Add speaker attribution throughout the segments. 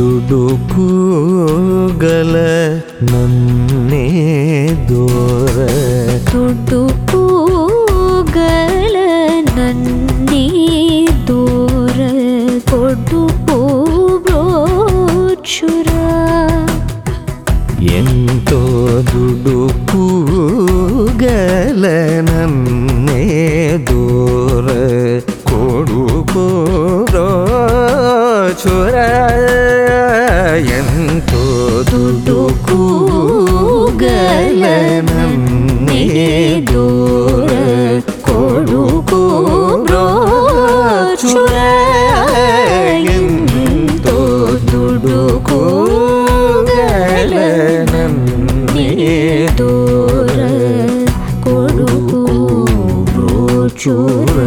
Speaker 1: ದುಡುಕುಗಲ ನನ್ನೇ ದೋರ
Speaker 2: ದುಡ್ಡು ಕೂಗಲ ನನ್ನೇ ದೂರ ಕೊಡು ಬ್ರೋಚುರ
Speaker 1: ಎಂತೋ ದುಡುಕುಗಲ ನನ್ನೇ ದೂರ ಕೊಡುಕೋ ಚುರ ಎಂತೋ ದುಡುಕುಗಲ ನನ್ನೇ ದೂರ ಕೊಡುಕೋ ಚುರ ಎಂತೋ ದುಡುಕುಗಲ ನನ್ನೇ ದೂರ ಕೊಡುಕೋ ಚುರ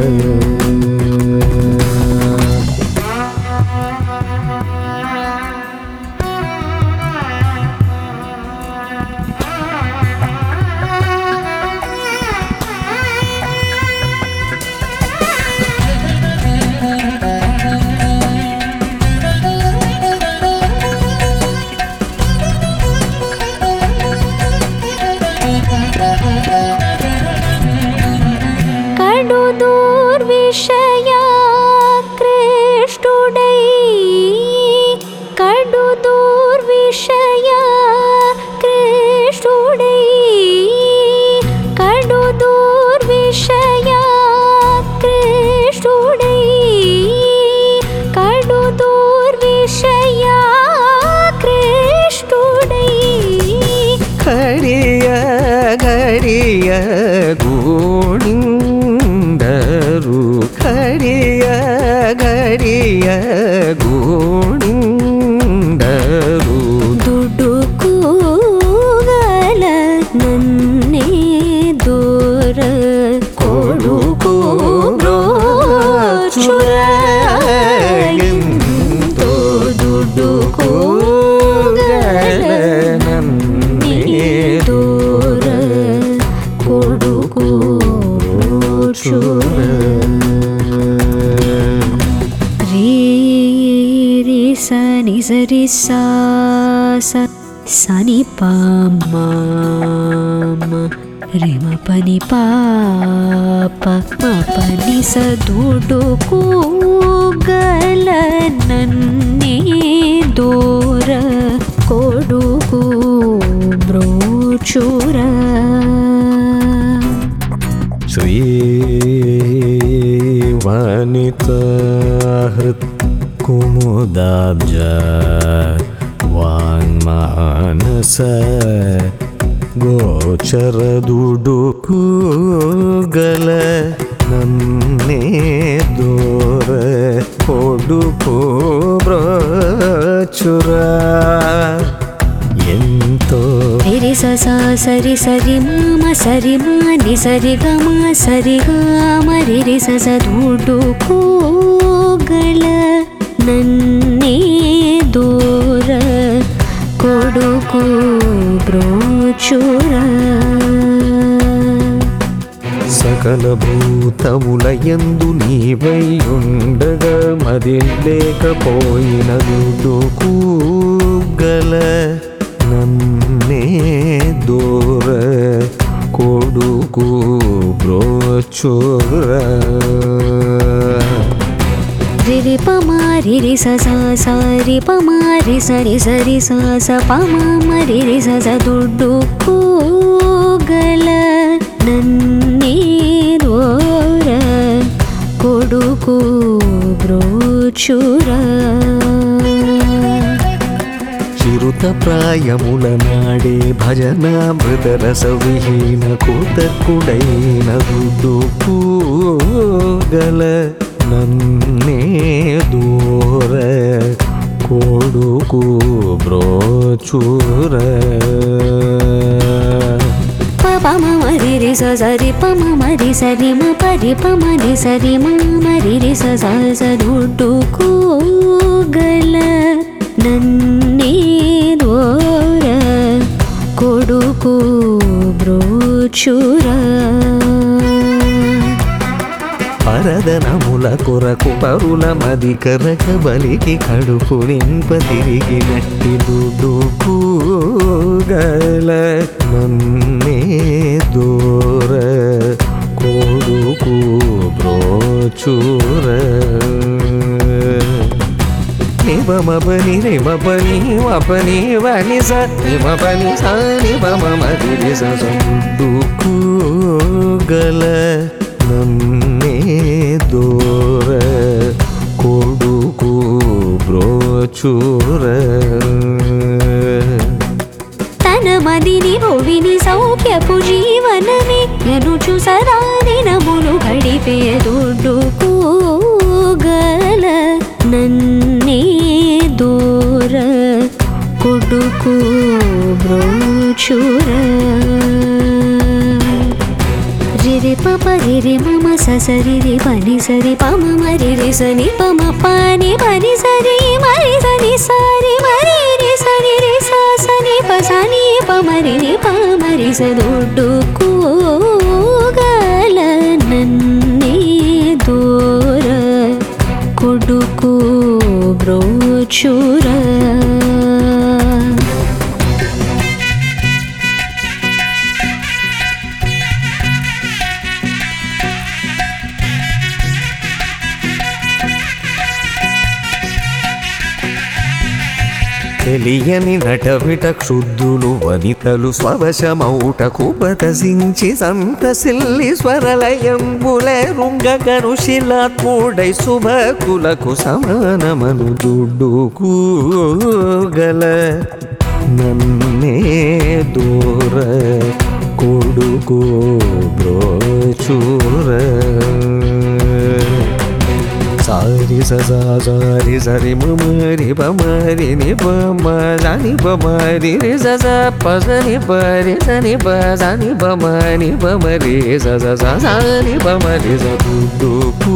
Speaker 2: కడు దూర్విషయ కృష్ణుడై కడు దూర్విషయ కృష్ణుడై కడు దూర్విషయ కృష్ణుడై కడు దూర్విషయ కృష్ణుడై
Speaker 1: ಕಡಿಯ ಗಡಿಯ ಗೂಣಿಂದರು ಕಡಿಯ ಗಡಿಯ ಗೂಣಿಂದರು
Speaker 2: ದುಡ್ಡು ಕೂಗಲ ನನ್ನೇ ದೂರ ಕೊಡುಕೋ ಬ್ರೋಚುರ
Speaker 1: ಎಂತೋ ದುಡ್ಡು ಕೂಗಲ ನನ್ನೇ
Speaker 2: ದೂರ ಕೊಡುಕೋ ಬ್ರೋಚುರ ರೀ ರಿ ಸ ನಿ ಸ ರಿ ಸಾ ಸ ಸ ನಿ ಪ ಮ ಮ ರಿ ಮ ಪ ನಿ ಪ ಪ ಮ ಪ ನಿ ಸ ದುಡು ಕೂಗಲ ನನ್ನೇ ದೂರ ಕೊಡುಕು ಬ್ರೋಚುರ
Speaker 1: श्रीवनितहृत् कुमुदाब्ज वाङ्मानस ಗೋಚರದುಡುಕುಗಲ ನನ್ನೇ ದೂರ ಕೊಡುಕೋ ಬ್ರಚುರ ಎಂತೋ
Speaker 2: రి స స సరి సరి మామ సరి మాని సరి గ మా సరి గ మరి రి స స దుడు కూగల నన్నే దూర కొడుకు బ్రోచుర
Speaker 1: సకల భూతముల యందు నీవై ఉండగ మది లేకపోయిన కూగల నన్నే దూర కొడుకు బ్రోచుర
Speaker 2: రి రి ప మా రి రి స స స రి ప మా రి స రి స రి స స ప మా మ రి రి స స దుడ్డు కూగల నన్నే దోర కొడుకు బ్రోచుర
Speaker 1: చిరుత ప్రాయముల నాడే భజనామృత రస విహీన కూతకుడైన గల నన్నే దూర కొడుకు బ్రోచుర
Speaker 2: ప ప మ మ రి రి స స రి ప మ మ రి స రి మ ప రి ప మ రి స రి మ మ రి రి స స స దుడ్డు కూగల నన్నే దోర కొడుకు బ్రోచుర
Speaker 1: వరదనముల కొరకు పరుల మది కరక బలికి కడుపు నింప తిరిగినట్టి దుడుకూగల నన్నే దూర కొడుకు బ్రోచూర నిబమబని రిమబని మపని వని స నిమపని స నిబమరి స గల నన్నే దూర కొడుకు బ్రోచూర
Speaker 2: తన మదిని భువిని సౌఖ్యపు జీవనమే ఎనుచు సదా దినములు గడిపే దుడ్డుకోగల నన్నే దూర కొడుకు బ్రోచుర రిరి పప రిరి మమ ససరి రి పని సరి పమ మరి రి సని పమ పాని పని సరి మరి సని సారి మరి రి సని రి సా సని ప సని ప మరి ని ప మరి స దుడ్డు కూగల నన్నే దూర కొడుకు బ్రోచుర
Speaker 1: తెలియని నటవిట క్షుద్ధులు వనితలు స్వవశమౌటకు బతసించి సంతసిల్లి స్వరలయంబుల రుంగగను శిలాత్ముడై శుభకులకు సమానమను దుడ్డుకు గల నన్నే దూర కొడుకు బ్రోచూర సారి సజా సారి సరి మమరి పమరి ని పమ జాని పమరి రి సజ పసని పరి సని ప సాని పమని పమరి సజ సాని పమరి సదు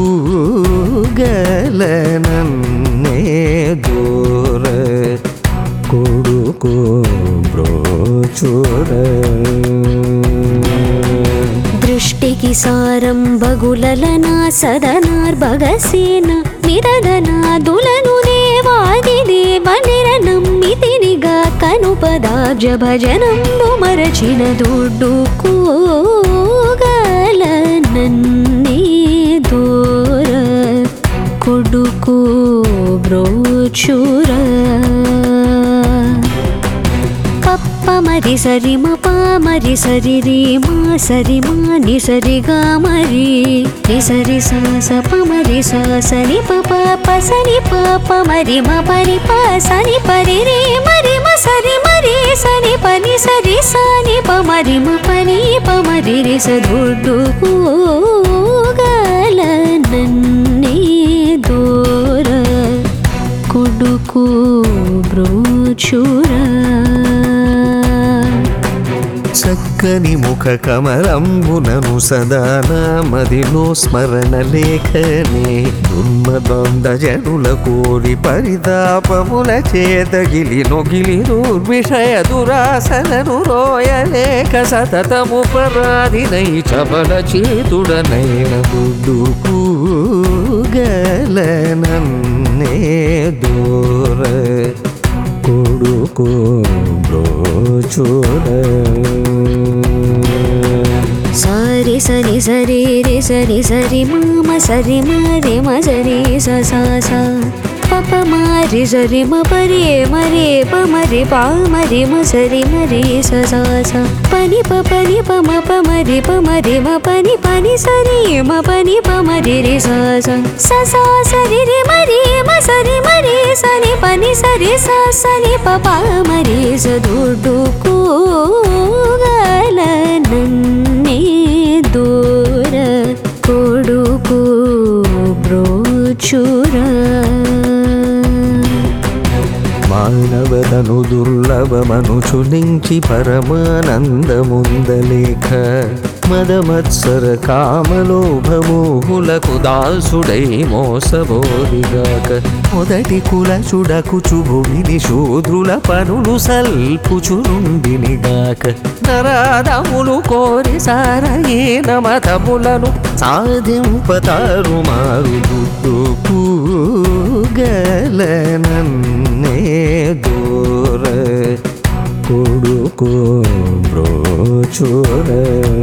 Speaker 1: గల నన్నే దూర కొడుకు బ్రోచూర
Speaker 2: దృష్టికి సారం బగులలనా సదనార్భగసేన నిరదనాదులను దేవాది దేవనిర నమ్మితినిగా కనుపదాబ్జ భజనంబు మరచిన దుడ్డు కూగల నన్నే దూర కొడుకు బ్రోచుర పప్ప మరి సరి మ పా మరి సరి రి మా సరి మా ని సరి గా మరి ని సరి సా స ప మరి సా సని ప ప ప సని ప ప మరి మ పరి ప సని పరి రి మరి మ సరి మరి సని ప ని సరి సని ప మరి మ పని ప మరి రి స దుడ్డు గల నన్నే దూర కొడుకు బ్రోచురా
Speaker 1: చక్కని ముఖ కమలంబునను సదా నామదిలో స్మరణ లేఖనే దుర్మదొండ జనుల కోరి పరితాపముల చేతగిలి నొగిలి దుర్విషయ దురాసలను రోయలేక సతతము పరాధినై చబల చేతుడనైన దుడ్డుకు గల నన్నే దూర కొడుకు బ్రోచూర
Speaker 2: సరి సరి సరి రి సరి సరి మామ సరి మరి మ సరి స స స పప మరి సరి మ పరి మరి ప మరి పా మరి మ సరి మరి స స స పని ప పని ప మ ప మరి ప మరి మ పని పని సరి మ పని ప మరి రి స స స స సరి రి మరి మ సరి మరి సని పని సరి స సని ప ప మరి స దుడ్డు కూగల నన్నే దూర కొడుకు బ్రోచురా
Speaker 1: మానవతను దుర్లభమనుచు నుంచి పరమానందముందలేఖ మదమత్సర కామలోభమోహులకు దాసుడై మోసబోదిగాక మొదటి కుల చుడకుచు భూమిని శూద్రుల పనులు సల్పుచురుండినిగాక నరాదములు కోరి సారయీన మతములను సాధింపతారు మారు దుడ్డుకు గలనన్నే దూర కొడుకు బ్రోచుర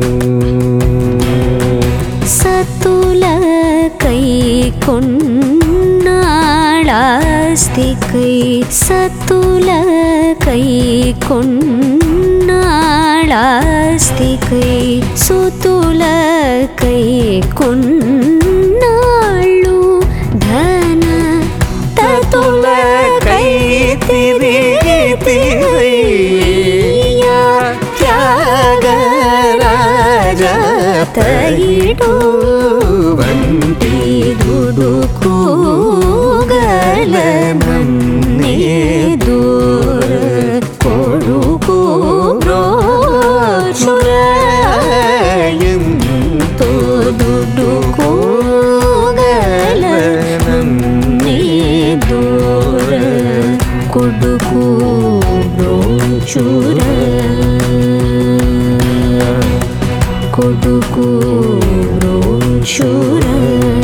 Speaker 2: సతుల కై కొన్నాళాస్తి కై సతుల కై కొన్నాళాస్తి కై సుతుల కై కొన్నాళ్ళు ధన తతుల కై తిరిగి తిరయ్యా త్యాగరాజ తయిడు వంటి దుడుకు గలనన్నే దూర కొడుకు బ్రోచురాయంతో దుడుకు గలనన్నే దూర కొడుకు బ్రోచుర కొడుకు బ్రోచుర